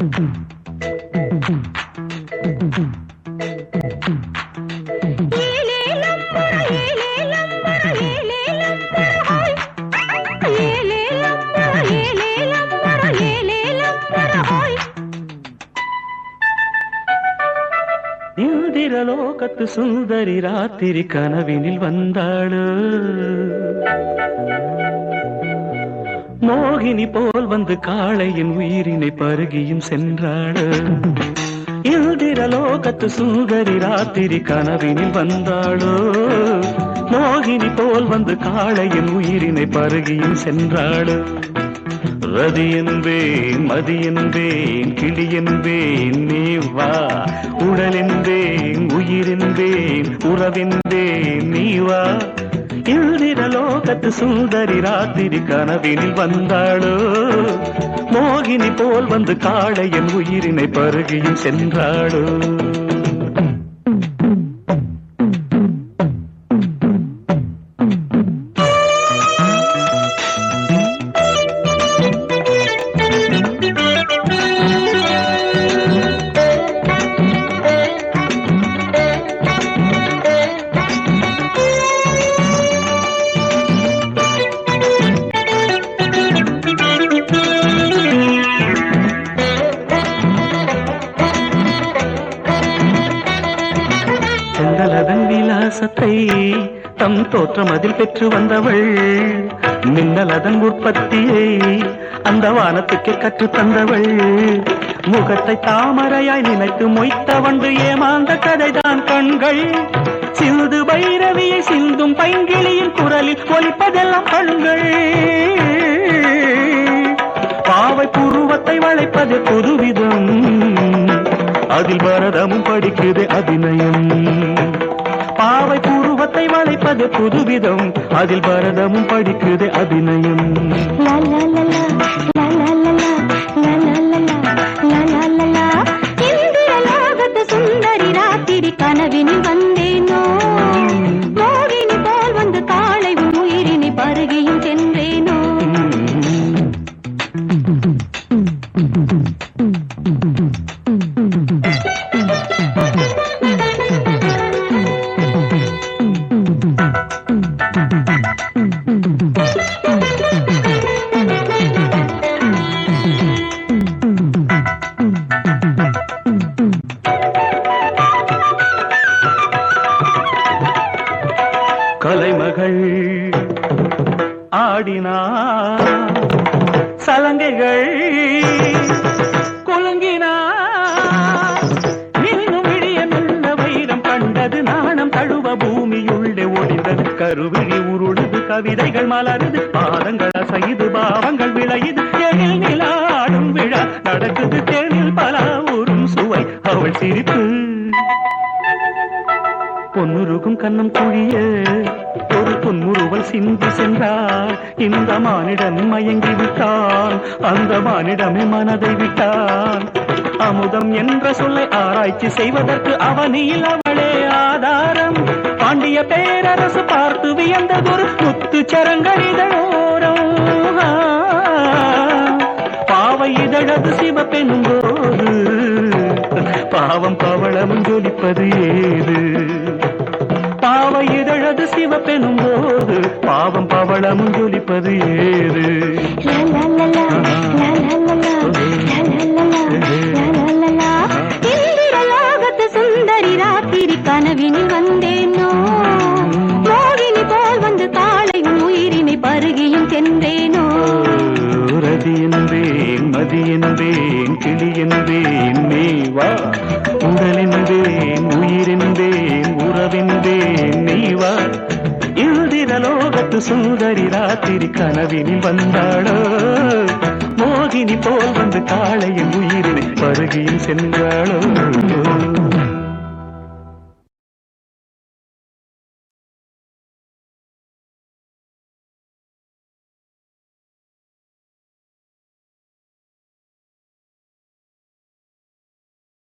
இந்திரலோகத்து சுந்தரி ராத்திரி கனவினில் வந்தாளு மோகினி போல் வந்து காளையின் உயிரினை பருகியும் சென்றாளு இந்திரலோகத்து சுந்தரி ராத்திரி கனவினில் வந்தாளோ மோகினி போல் வந்து காளையின் உயிரினை பருகியும் சென்றாளு ரதி என்பேன் மதி என்பேன் கிளி என்பேன் நீ வா உடல் என்பேன் உயிர் என்பேன் உறவென்பேன் நீ வா இந்திரலோகத்து சுந்தரி ராத்திரி கனவினில் வந்தாளோ மோகினி போல் வந்து காளையன் உயிரினை பருகியும் சென்றாளோ செந்தலதன் விலாசத்தை தம் தோற்றம் அதில் பெற்று வந்தவள் மின்னலதன் உற்பத்தியை அந்த வானத்துக்கே கற்றுத் தந்தவள் முகத்தை தாமரையாய் நினைத்து மொய்த்த வண்டு ஏமாந்த கதைதான் கண்கள் சிந்து பைரவியை சிந்தும் பைங்கிளியின் குரலில் ஒலிப்பதெல்லாம் கண்கள் பாவை புருவத்தை வளைப்பது புதுவிதம் அதில் பரதமும் படிக்குது அபிநயம் பாவை புருவத்தை வளைப்பது புதுவிதம் அதில் பரதமும் படிக்குது அபிநயம் லா லா லா லா, லா லா லா லா, லா லா லா லா, லா லா லா லா. இந்திரலோகத்து சுந்தரி ராத்திரி கனவினில் வந்தேனோ மோகினி போல் வந்து காளை உன் உயிரினை பருகியும் சென்றேனோ கலைமகள் ஆடினார் சலங்கைகள் குலுங்கினார் இன்னும் விழிய மெல்ல வைரம் கண்டது நாணம் தழுவ பூமியுள்ளே ஒளிந்தது கருவிழி உருளுது கவிதைகள் மலருது பாதங்கள் அசைது பாவங்கள் விளையுது எழில் நிலாடும் விழா நடக்குது தேனில் பல ஊரும் சுவை அவள் சிரிப்பு பொன்னுருகும் கண்ணம் குழிய ஒரு பொன்முறுவல் சிந்தி சென்றார் இந்த மானிடன் மயங்கி விட்டான் அந்த மானிடமே மனதை விட்டான் அமுதம் என்ற சொல்லை ஆராய்ச்சி செய்வதற்கு அவனில் அவளே ஆதாரம் பாண்டிய பேரரசு பார்த்து வியந்ததொரு முத்து சரங்கரிதோரம் பாவை இதழது சிவப்பெனும் போது பாவம் பவளமும் ஜொலிப்பது ஏது பாவை இதழது சிவப்பெனும் போது பாவம் பவளமும் ஜொலிப்பது ஏது லா லா லா லா, லா லா லா லா, லா லா லா லா, லா லா லா லா. இந்திரலோகத்து சுந்தரி ராத்திரி கனவினில் வந்தேனோ மோகினி போல் வந்து காளை உன் உயிரினை பருகியும் சென்றேனோ ரதி என்பேன் மதி என்பேன் கிளி என்பேன் நீ வா உடல் என்பேன் உயிர் என்பேன் உறவென்பேன் நீ வா இந்திரலோகத்து சுந்தரி ராத்திரி கனவினில் வந்தாளோ மோகினி போல் வந்து காளையின் உயிரினை பருகியும் சென்றாளோ